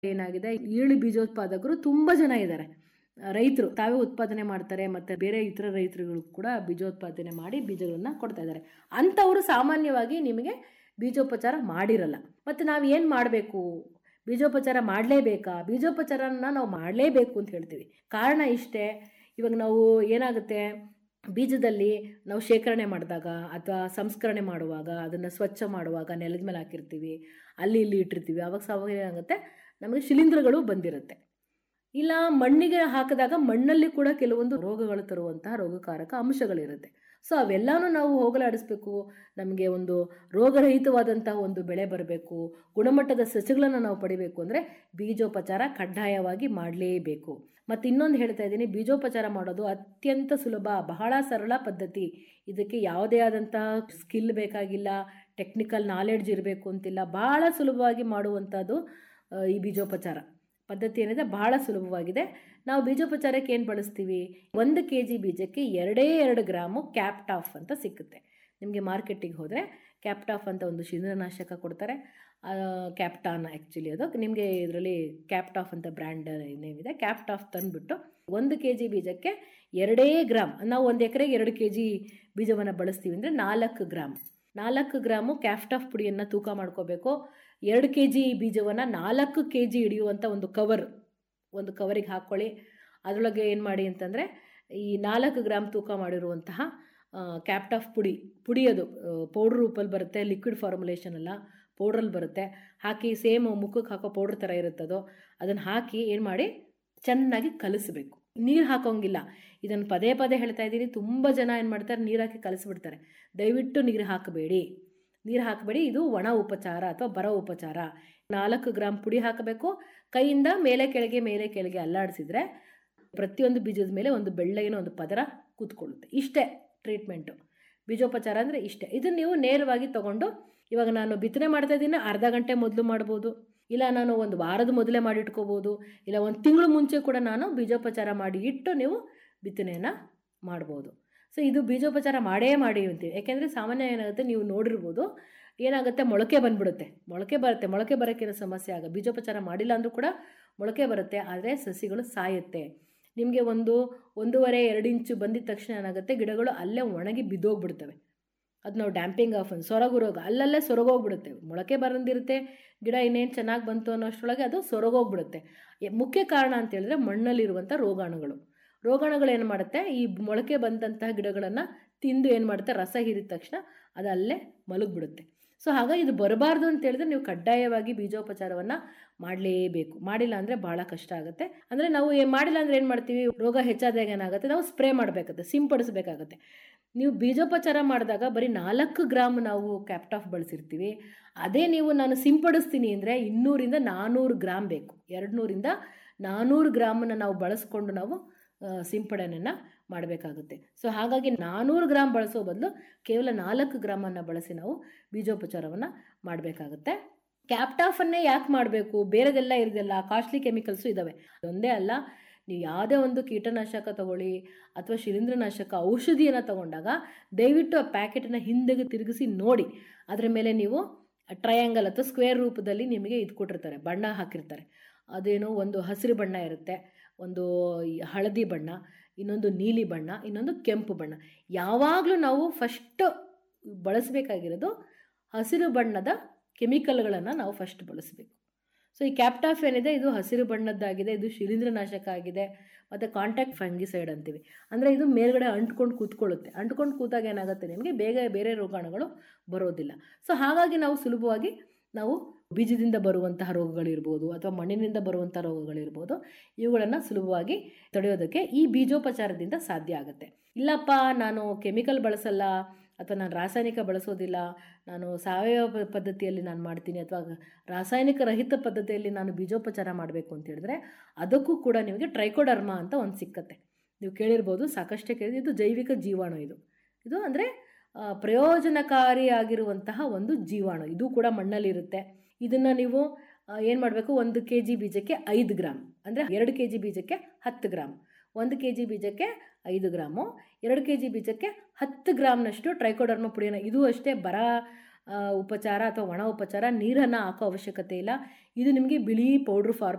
ಏನಾಗಿದೆ ಈರುಳ್ಳಿ ಬೀಜೋತ್ಪಾದಕರು ತುಂಬ ಜನ ಇದ್ದಾರೆ ರೈತರು ತಾವೇ ಉತ್ಪಾದನೆ ಮಾಡ್ತಾರೆ ಮತ್ತು ಬೇರೆ ಇತರ ರೈತರುಗಳು ಕೂಡ ಬೀಜೋತ್ಪಾದನೆ ಮಾಡಿ ಬೀಜಗಳನ್ನು ಕೊಡ್ತಾ ಇದ್ದಾರೆ ಅಂಥವರು ಸಾಮಾನ್ಯವಾಗಿ ನಿಮಗೆ ಬೀಜೋಪಚಾರ ಮಾಡಿರಲ್ಲ ಮತ್ತು ನಾವು ಏನು ಮಾಡಬೇಕು ಬೀಜೋಪಚಾರ ಮಾಡಲೇಬೇಕಾ ಬೀಜೋಪಚಾರನ ನಾವು ಮಾಡಲೇಬೇಕು ಅಂತ ಹೇಳ್ತೀವಿ ಕಾರಣ ಇಷ್ಟೇ ಇವಾಗ ನಾವು ಏನಾಗುತ್ತೆ ಬೀಜದಲ್ಲಿ ನಾವು ಶೇಖರಣೆ ಮಾಡಿದಾಗ ಅಥವಾ ಸಂಸ್ಕರಣೆ ಮಾಡುವಾಗ ಅದನ್ನು ಸ್ವಚ್ಛ ಮಾಡುವಾಗ ನೆಲದ ಮೇಲೆ ಹಾಕಿರ್ತೀವಿ ಅಲ್ಲಿ ಇಲ್ಲಿ ಇಟ್ಟಿರ್ತೀವಿ ಆವಾಗ ಸಾವಾಗ ಏನಾಗುತ್ತೆ ನಮಗೆ ಶಿಲೀಂಧ್ರಗಳು ಬಂದಿರುತ್ತೆ ಇಲ್ಲ ಮಣ್ಣಿಗೆ ಹಾಕಿದಾಗ ಮಣ್ಣಲ್ಲಿ ಕೂಡ ಕೆಲವೊಂದು ರೋಗಗಳು ತರುವಂತಹ ರೋಗಕಾರಕ ಅಂಶಗಳಿರುತ್ತೆ ಸೊ ಅವೆಲ್ಲನೂ ನಾವು ಹೋಗಲಾಡಿಸ್ಬೇಕು ನಮಗೆ ಒಂದು ರೋಗರಹಿತವಾದಂತಹ ಒಂದು ಬೆಳೆ ಬರಬೇಕು ಗುಣಮಟ್ಟದ ಸಸ್ಯಗಳನ್ನು ನಾವು ಪಡಿಬೇಕು ಅಂದರೆ ಬೀಜೋಪಚಾರ ಕಡ್ಡಾಯವಾಗಿ ಮಾಡಲೇಬೇಕು ಮತ್ತು ಇನ್ನೊಂದು ಹೇಳ್ತಾ ಇದ್ದೀನಿ ಬೀಜೋಪಚಾರ ಮಾಡೋದು ಅತ್ಯಂತ ಸುಲಭ ಬಹಳ ಸರಳ ಪದ್ಧತಿ ಇದಕ್ಕೆ ಯಾವುದೇ ಆದಂತಹ ಸ್ಕಿಲ್ ಬೇಕಾಗಿಲ್ಲ ಟೆಕ್ನಿಕಲ್ ನಾಲೆಡ್ಜ್ ಇರಬೇಕು ಅಂತಿಲ್ಲ ಬಹಳ ಸುಲಭವಾಗಿ ಮಾಡುವಂಥದ್ದು ಆ, ಈ ಬೀಜೋಪಚಾರ ಪದ್ಧತಿ ಏನಿದೆ ಬಹಳ ಸುಲಭವಾಗಿದೆ ನಾವು ಬೀಜೋಪಚಾರಕ್ಕೆ ಏನು ಬಳಸ್ತೀವಿ ಒಂದು ಕೆ ಜಿ ಬೀಜಕ್ಕೆ ಎರಡೇ ಎರಡು ಗ್ರಾಮು ಕ್ಯಾಪ್ಟಾಫ್ ಅಂತ ಸಿಕ್ಕುತ್ತೆ ನಿಮಗೆ ಮಾರ್ಕೆಟಿಗೆ ಹೋದರೆ ಕ್ಯಾಪ್ಟಾಫ್ ಅಂತ ಒಂದು ಶಿಲೀಂಧ್ರನಾಶಕ ಕೊಡ್ತಾರೆ ಕ್ಯಾಪ್ಟಾನ್ ಆ್ಯಕ್ಚುಲಿ ಅದು ನಿಮಗೆ ಇದರಲ್ಲಿ ಕ್ಯಾಪ್ಟಾಫ್ ಅಂತ ಬ್ರ್ಯಾಂಡ್ ನೇಮ್ ಇದೆ ಕ್ಯಾಪ್ಟಾಫ್ ತಂದುಬಿಟ್ಟು ಒಂದು ಕೆ ಜಿ ಬೀಜಕ್ಕೆ ಎರಡೇ ಗ್ರಾಮ್ ನಾವು ಒಂದು ಎಕರೆಗೆ ಎರಡು ಕೆ ಜಿ ಬೀಜವನ್ನು ಬಳಸ್ತೀವಿ ಅಂದರೆ ನಾಲ್ಕು ಗ್ರಾಮ್ ನಾಲ್ಕು ಗ್ರಾಮು ಕ್ಯಾಫ್ಟಾಫ್ ಪುಡಿಯನ್ನು ತೂಕ ಮಾಡ್ಕೋಬೇಕು ಎರಡು ಕೆ ಜಿ ಬೀಜವನ್ನು ನಾಲ್ಕು ಕೆ ಜಿ ಹಿಡಿಯುವಂಥ ಒಂದು ಕವರ್ ಒಂದು ಕವರಿಗೆ ಹಾಕ್ಕೊಳ್ಳಿ ಅದರೊಳಗೆ ಏನು ಮಾಡಿ ಅಂತಂದರೆ ಈ ನಾಲ್ಕು ಗ್ರಾಮ್ ತೂಕ ಮಾಡಿರುವಂತಹ ಕ್ಯಾಪ್ಟಾಫ್ ಪುಡಿ ಪುಡಿ ಅದು ಪೌಡ್ರ್ ರೂಪಲ್ಲಿ ಬರುತ್ತೆ ಲಿಕ್ವಿಡ್ ಫಾರ್ಮುಲೇಷನ್ ಅಲ್ಲ ಪೌಡ್ರಲ್ಲಿ ಬರುತ್ತೆ ಹಾಕಿ ಸೇಮ್ ಮುಖಕ್ಕೆ ಹಾಕೋ ಪೌಡ್ರ್ ಥರ ಇರುತ್ತದು ಅದನ್ನು ಹಾಕಿ ಏನು ಮಾಡಿ ಚೆನ್ನಾಗಿ ಕಲಿಸ್ಬೇಕು ನೀರು ಹಾಕೋಂಗಿಲ್ಲ ಇದನ್ನು ಪದೇ ಪದೇ ಹೇಳ್ತಾ ಇದ್ದೀನಿ ತುಂಬ ಜನ ಏನು ಮಾಡ್ತಾರೆ ನೀರು ಹಾಕಿ ಕಲಿಸ್ಬಿಡ್ತಾರೆ ದಯವಿಟ್ಟು ನೀರು ಹಾಕಬೇಡಿ ನೀರು ಹಾಕಬೇಡಿ ಇದು ಒಣ ಉಪಚಾರ ಅಥವಾ ಬರ ಉಪಚಾರ ನಾಲ್ಕು ಗ್ರಾಮ್ ಪುಡಿ ಹಾಕಬೇಕು ಕೈಯಿಂದ ಮೇಲೆ ಕೆಳಗೆ ಮೇಲೆ ಕೆಳಗೆ ಅಲ್ಲಾಡಿಸಿದ್ರೆ ಪ್ರತಿಯೊಂದು ಬೀಜದ ಮೇಲೆ ಒಂದು ಬೆಳ್ಳಗಿನ ಒಂದು ಪದರ ಕೂತ್ಕೊಳ್ಳುತ್ತೆ ಇಷ್ಟೇ ಟ್ರೀಟ್ಮೆಂಟು ಬೀಜೋಪಚಾರ ಅಂದರೆ ಇಷ್ಟೇ ಇದನ್ನು ನೀವು ನೇರವಾಗಿ ತಗೊಂಡು ಇವಾಗ ನಾನು ಬಿತ್ತನೆ ಮಾಡ್ತಾ ಇದ್ದೀನಿ ಅರ್ಧ ಗಂಟೆ ಮೊದಲು ಮಾಡ್ಬೋದು ಇಲ್ಲ ನಾನು ಒಂದು ವಾರದ ಮೊದಲೇ ಮಾಡಿ ಇಟ್ಕೋಬೋದು ಇಲ್ಲ ಒಂದು ತಿಂಗಳು ಮುಂಚೆ ಕೂಡ ನಾನು ಬೀಜೋಪಚಾರ ಮಾಡಿ ಇಟ್ಟು ನೀವು ಬಿತ್ತನೆಯನ್ನು ಮಾಡ್ಬೋದು ಸೊ ಇದು ಬೀಜೋಪಚಾರ ಮಾಡೇ ಮಾಡಿ ಅಂತೀವಿ ಯಾಕೆಂದರೆ ಸಾಮಾನ್ಯ ಏನಾಗುತ್ತೆ ನೀವು ನೋಡಿರ್ಬೋದು ಏನಾಗುತ್ತೆ ಮೊಳಕೆ ಬಂದ್ಬಿಡುತ್ತೆ ಮೊಳಕೆ ಬರುತ್ತೆ ಮೊಳಕೆ ಬರೋಕ್ಕೇನೋ ಸಮಸ್ಯೆ ಆಗ ಬೀಜೋಪಚಾರ ಮಾಡಿಲ್ಲ ಅಂದರೂ ಕೂಡ ಮೊಳಕೆ ಬರುತ್ತೆ ಆದರೆ ಸಸಿಗಳು ಸಾಯುತ್ತೆ ನಿಮಗೆ ಒಂದು ಒಂದೂವರೆ ಎರಡು ಇಂಚು ಬಂದಿದ ತಕ್ಷಣ ಏನಾಗುತ್ತೆ ಗಿಡಗಳು ಅಲ್ಲೇ ಒಣಗಿ ಬಿದ್ದೋಗ್ಬಿಡ್ತವೆ ಅದು ನಾವು ಡ್ಯಾಂಪಿಂಗ್ ಆಫ್ ಸೊರಗು ರೋಗ ಅಲ್ಲಲ್ಲೇ ಸೊರಗೋಗ್ಬಿಡುತ್ತೆ ಮೊಳಕೆ ಬರಂದಿರುತ್ತೆ ಗಿಡ ಇನ್ನೇನು ಚೆನ್ನಾಗಿ ಬಂತು ಅನ್ನೋಷ್ಟರೊಳಗೆ ಅದು ಸೊರಗೋಗ್ಬಿಡುತ್ತೆ ಎ- ಮುಖ್ಯ ಕಾರಣ ಅಂತ ಹೇಳಿದ್ರೆ ಮಣ್ಣಲ್ಲಿರುವಂಥ ರೋಗಾಣುಗಳು ರೋಗಾಣುಗಳು ಏನು ಮಾಡುತ್ತೆ ಈ ಮೊಳಕೆ ಬಂದಂತಹ ಗಿಡಗಳನ್ನು ತಿಂದು ಏನು ಮಾಡುತ್ತೆ ರಸ ಹೀರಿದ ತಕ್ಷಣ ಅದು ಅಲ್ಲೇ ಮಲಗಿಬಿಡುತ್ತೆ ಸೊ ಹಾಗಾಗಿ ಇದು ಬರಬಾರ್ದು ಅಂತ ಹೇಳಿದ್ರೆ ನೀವು ಕಡ್ಡಾಯವಾಗಿ ಬೀಜೋಪಚಾರವನ್ನು ಮಾಡಲೇಬೇಕು ಮಾಡಿಲ್ಲ ಅಂದರೆ ಭಾಳ ಕಷ್ಟ ಆಗುತ್ತೆ ಅಂದರೆ ನಾವು ಏನು ಮಾಡಿಲ್ಲ ಅಂದರೆ ಏನು ಮಾಡ್ತೀವಿ ರೋಗ ಹೆಚ್ಚಾದಾಗ ಏನಾಗುತ್ತೆ ನಾವು ಸ್ಪ್ರೇ ಮಾಡಬೇಕಾಗುತ್ತೆ ಸಿಂಪಡಿಸಬೇಕಾಗುತ್ತೆ ನೀವು ಬೀಜೋಪಚಾರ ಮಾಡಿದಾಗ ಬರೀ ನಾಲ್ಕು ಗ್ರಾಮ್ ನಾವು ಕ್ಯಾಪ್ಟಾಫ್ ಬಳಸಿರ್ತೀವಿ ಅದೇ ನೀವು ನಾನು ಸಿಂಪಡಿಸ್ತೀನಿ ಅಂದರೆ ಇನ್ನೂರಿಂದ ನಾನ್ನೂರು ಗ್ರಾಮ್ ಬೇಕು ಎರಡು ನೂರಿಂದ ನಾನ್ನೂರು ಗ್ರಾಮನ್ನು ನಾವು ಬಳಸ್ಕೊಂಡು ನಾವು ಆ, ಸಿಂಪಡಣೆಯನ್ನು ಮಾಡಬೇಕಾಗುತ್ತೆ ಸೊ ಹಾಗಾಗಿ ನಾನ್ನೂರು ಗ್ರಾಮ್ ಬಳಸೋ ಬದಲು ಕೇವಲ ನಾಲ್ಕು ಗ್ರಾಮನ್ನು ಬಳಸಿ ನಾವು ಬೀಜೋಪಚಾರವನ್ನು ಮಾಡಬೇಕಾಗುತ್ತೆ ಕ್ಯಾಪ್ಟಾಫನ್ನೇ ಯಾಕೆ ಮಾಡಬೇಕು ಬೇರೆದೆಲ್ಲ ಇರೋದೆಲ್ಲ ಕಾಸ್ಟ್ಲಿ ಕೆಮಿಕಲ್ಸು ಇದ್ದಾವೆ ಒಂದೇ ಅಲ್ಲ ನೀವು ಯಾವುದೇ ಒಂದು ಕೀಟನಾಶಕ ತಗೊಳ್ಳಿ ಅಥವಾ ಶಿಲೀಂಧ್ರನಾಶಕ ಔಷಧಿಯನ್ನು ತಗೊಂಡಾಗ ದಯವಿಟ್ಟು ಆ ಪ್ಯಾಕೆಟನ್ನು ಹಿಂದೆಗೆ ತಿರುಗಿಸಿ ನೋಡಿ ಅದರ ಮೇಲೆ ನೀವು ಟ್ರಯಾಂಗಲ್ ಅಥವಾ ಸ್ಕ್ವೇರ್ ರೂಪದಲ್ಲಿ ನಿಮಗೆ ಇದು ಕೊಟ್ಟಿರ್ತಾರೆ ಬಣ್ಣ ಹಾಕಿರ್ತಾರೆ ಅದೇನೋ ಒಂದು ಹಸಿರು ಬಣ್ಣ ಇರುತ್ತೆ ಒಂದು ಈ ಹಳದಿ ಬಣ್ಣ ಇನ್ನೊಂದು ನೀಲಿ ಬಣ್ಣ ಇನ್ನೊಂದು ಕೆಂಪು ಬಣ್ಣ ಯಾವಾಗಲೂ ನಾವು ಫಸ್ಟ್ ಬಳಸಬೇಕಾಗಿರೋದು ಹಸಿರು ಬಣ್ಣದ ಕೆಮಿಕಲ್ಗಳನ್ನು ನಾವು ಫಸ್ಟ್ ಬಳಸಬೇಕು ಸೊ ಈ ಕ್ಯಾಪ್ಟಾಫ್ ಏನಿದೆ ಇದು ಹಸಿರು ಬಣ್ಣದ್ದಾಗಿದೆ ಇದು ಶಿಲೀಂಧ್ರನಾಶಕ ಆಗಿದೆ ಮತ್ತು ಕಾಂಟ್ಯಾಕ್ಟ್ ಫಂಗಿಸೈಡ್ ಅಂತೀವಿ ಅಂದರೆ ಇದು ಮೇಲ್ಗಡೆ ಅಂಟ್ಕೊಂಡು ಕೂತ್ಕೊಳ್ಳುತ್ತೆ ಅಂಟ್ಕೊಂಡು ಕೂತಾಗ ಏನಾಗುತ್ತೆ ನಿಮಗೆ ಬೇಗ ಬೇರೆ ರೋಗಾಣುಗಳು ಬರೋದಿಲ್ಲ ಸೊ ಹಾಗಾಗಿ ನಾವು ಸುಲಭವಾಗಿ ನಾವು ಬೀಜದಿಂದ ಬರುವಂತಹ ರೋಗಗಳಿರ್ಬೋದು ಅಥವಾ ಮಣ್ಣಿನಿಂದ ಬರುವಂಥ ರೋಗಗಳಿರ್ಬೋದು ಇವುಗಳನ್ನು ಸುಲಭವಾಗಿ ತಡೆಯೋದಕ್ಕೆ ಈ ಬೀಜೋಪಚಾರದಿಂದ ಸಾಧ್ಯ ಆಗುತ್ತೆ ಇಲ್ಲಪ್ಪ ನಾನು ಕೆಮಿಕಲ್ ಬಳಸಲ್ಲ ಅಥವಾ ನಾನು ರಾಸಾಯನಿಕ ಬಳಸೋದಿಲ್ಲ ನಾನು ಸಾವಯವ ಪ- ಪದ್ಧತಿಯಲ್ಲಿ ನಾನು ಮಾಡ್ತೀನಿ ಅಥವಾ ರಾಸಾಯನಿಕ ರಹಿತ ಪದ್ಧತಿಯಲ್ಲಿ ನಾನು ಬೀಜೋಪಚಾರ ಮಾಡಬೇಕು ಅಂತ ಹೇಳಿದ್ರೆ ಅದಕ್ಕೂ ಕೂಡ ನಿಮಗೆ ಟ್ರೈಕೋಡರ್ಮಾ ಅಂತ ಒಂದು ಸಿಕ್ಕತ್ತೆ ನೀವು ಕೇಳಿರ್ಬೋದು ಸಾಕಷ್ಟೇ ಕೇಳಿದ್ರೆ ಇದು ಜೈವಿಕ ಜೀವಾಣು ಇದು ಇದು ಅಂದರೆ ಪ್ರಯೋಜನಕಾರಿಯಾಗಿರುವಂತಹ ಒಂದು ಜೀವಾಣು ಇದು ಕೂಡ ಮಣ್ಣಲ್ಲಿರುತ್ತೆ ಇದನ್ನು ನೀವು ಏನು ಮಾಡಬೇಕು ಒಂದು ಕೆ ಜಿ ಬೀಜಕ್ಕೆ ಐದು ಗ್ರಾಮ್ ಅಂದರೆ ಎರಡು ಕೆ ಜಿ ಬೀಜಕ್ಕೆ ಹತ್ತು ಗ್ರಾಮ್ ಒಂದು ಕೆ ಜಿ ಬೀಜಕ್ಕೆ ಐದು ಗ್ರಾಮು ಎರಡು ಕೆ ಜಿ ಬೀಜಕ್ಕೆ ಹತ್ತು ಗ್ರಾಮ್ನಷ್ಟು ಟ್ರೈಕೋಡರ್ಮ ಪುಡಿಯನ್ನು ಇದು ಅಷ್ಟೇ ಬರ ಆ, ಉಪಚಾರ ಅಥವಾ ಒಣ ಉಪಚಾರ ನೀರನ್ನು ಹಾಕೋ ಅವಶ್ಯಕತೆ ಇಲ್ಲ ಇದು ನಿಮಗೆ ಬಿಳಿ ಪೌಡ್ರ್ ಫಾರ್ಮ್